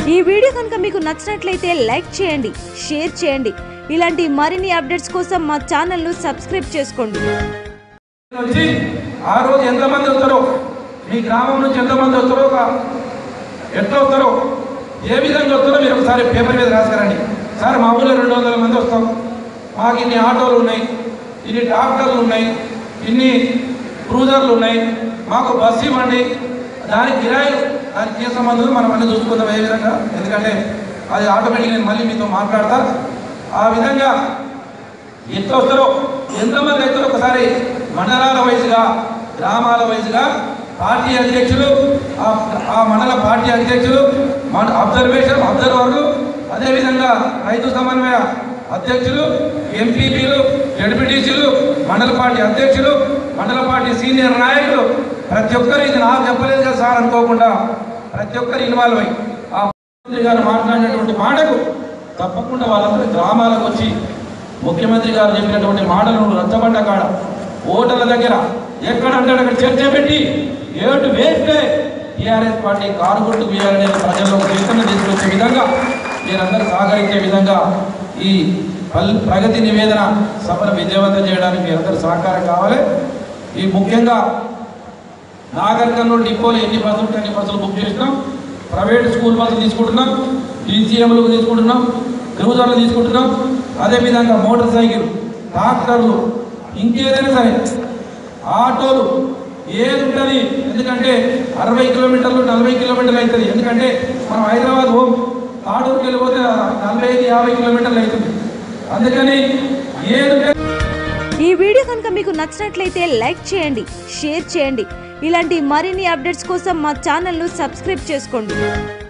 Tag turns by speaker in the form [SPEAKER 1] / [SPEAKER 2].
[SPEAKER 1] ఈ వీడియో కనుక మీకు నచ్చినట్లయితే లైక్ చేయండి షేర్ చేయండి ఇలాంటి మరిన్ని అప్డేట్స్ కోసం మా ఛానల్ను సబ్స్క్రైబ్ చేసుకోండి
[SPEAKER 2] వచ్చి ఆ రోజు ఎంతమంది వస్తారో మీ గ్రామం నుంచి ఎంతమంది వస్తారో ఒక ఎట్లా వస్తారో ఏ విధంగా వస్తారో మీరు ఒకసారి పేపర్ మీద రాశారండి సార్ మా ఊళ్ళో రెండు వందల మంది వస్తాం మాకు ఇన్ని ఆటోలు ఉన్నాయి ఇన్ని ట్రాక్టర్లు ఉన్నాయి ఇన్ని క్రూజర్లు ఉన్నాయి మాకు బస్సు ఇవ్వండి దానికి కిరాయి దానికి ఏ సంబంధం మనం అన్ని చూసుకుందాం ఏ విధంగా ఎందుకంటే అది ఆటోమేటిక్ నేను మళ్ళీ మీతో మాట్లాడతా ఆ విధంగా ఎంత వస్తారో ఎంతమంది అవుతారో ఒకసారి మండలాల వైజ్గా గ్రామాల వైజ్గా పార్టీ అధ్యక్షులు ఆ- ఆ మండల పార్టీ అధ్యక్షులు మన అబ్జర్వేషన్ అబ్జర్వర్లు అదేవిధంగా రైతు సమన్వయ అధ్యక్షులు ఎంపీపీలు జడ్పీటీసీలు మండల పార్టీ అధ్యక్షులు మండల పార్టీ సీనియర్ నాయకులు ప్రతి ఒక్కరు ఇది నాకు చెప్పలేదు కదా సార్ అనుకోకుండా ప్రతి ఒక్కరు ఇన్వాల్వ్ అయ్యి ఆ ముఖ్యమంత్రి గారు మాట్లాడినటువంటి మాటకు తప్పకుండా వాళ్ళందరూ గ్రామాలకు వచ్చి ముఖ్యమంత్రి గారు చెప్పినటువంటి మాటలను రచ్చబండ కాడ ఓటర్ల దగ్గర ఎక్కడ అంటే అక్కడ చర్చ పెట్టి ఏటు వేస్తే టీఆర్ఎస్ పార్టీ కారు గుర్తు వేయాలనే ప్రజల్లో చైతన్యం తీసుకొచ్చే విధంగా మీరందరూ సహకరించే విధంగా ఈ పల్ ప్రగతి నివేదన సభను విజయవంతం చేయడానికి మీరందరూ సహకారం కావాలి ఈ ముఖ్యంగా నాగర్ కర్నూలు డిపోలో ఎన్ని బస్సులు ఉంటే అన్ని బస్సులు బుక్ చేసినాం ప్రైవేట్ స్కూల్ బస్సులు తీసుకుంటున్నాం టీసీఎంలు తీసుకుంటున్నాం క్రూజర్లు తీసుకుంటున్నాం అదేవిధంగా మోటార్ సైకిల్ ట్రాక్టర్లు ఇంకేదైనా సరే ఆటోలు ఏది ఉంటుంది ఎందుకంటే అరవై కిలోమీటర్లు నలభై కిలోమీటర్లు అవుతుంది ఎందుకంటే మనం హైదరాబాద్ హోమ్ తాడూరుకి వెళ్ళిపోతే నలభై ఐదు యాభై కిలోమీటర్లు అవుతుంది అందుకని ఏది ఉంటే
[SPEAKER 1] ఈ వీడియో కనుక మీకు నచ్చినట్లయితే లైక్ చేయండి షేర్ చేయండి ఇలాంటి మరిన్ని అప్డేట్స్ కోసం మా ఛానల్ను సబ్స్క్రైబ్ చేసుకోండి